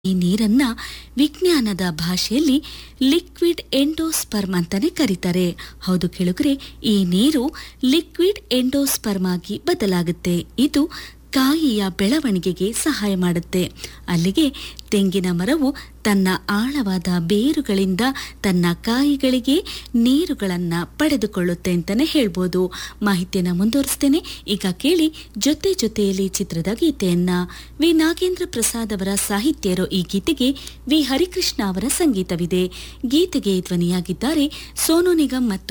ಈ ನೀರನ್ನ ವಿಜ್ಞಾನದ ಭಾಷೆಯಲ್ಲಿ ಲಿಕ್ವಿಡ್ ಎಂಡೋಸ್ಪರ್ಮ್ ಅಂತಾನೆ ಕರೀತಾರೆ ಹೌದು ಕೇಳುಗರೆ ಈ ನೀರು ಲಿಕ್ವಿಡ್ ಎಂಡೋಸ್ಪರ್ಮ್ ಆಗಿ ಬದಲಾಗುತ್ತೆ ಇದು ಕಾಯಿಯ ಬೆಳವಣಿಗೆಗೆ ಸಹಾಯ ಮಾಡುತ್ತೆ ಅಲ್ಲಿಗೆ ತೆಂಗಿನ ಮರವು ತನ್ನ ಆಳವಾದ ಬೇರುಗಳಿಂದ ತನ್ನ ಕಾಯಿಗಳಿಗೆ ನೀರುಗಳನ್ನ ಪಡೆದುಕೊಳ್ಳುತ್ತೆ ಅಂತಾನೆ ಹೇಳ್ಬೋದು ಮಾಹಿತಿಯನ್ನ ಮುಂದುವರಿಸ್ತೇನೆ ಈಗ ಕೇಳಿ ಜೊತೆ ಜೊತೆಯಲ್ಲಿ ಚಿತ್ರದ ಗೀತೆಯನ್ನ ವಿ ನಾಗೇಂದ್ರ ಪ್ರಸಾದ್ ಅವರ ಸಾಹಿತ್ಯ ಇರೋ ಈ ಗೀತೆಗೆ ವಿ ಹರಿಕೃಷ್ಣ ಅವರ ಸಂಗೀತವಿದೆ ಗೀತೆಗೆ ಧ್ವನಿಯಾಗಿದ್ದಾರೆ ಸೋನು ನಿಗಮ್ ಮತ್ತು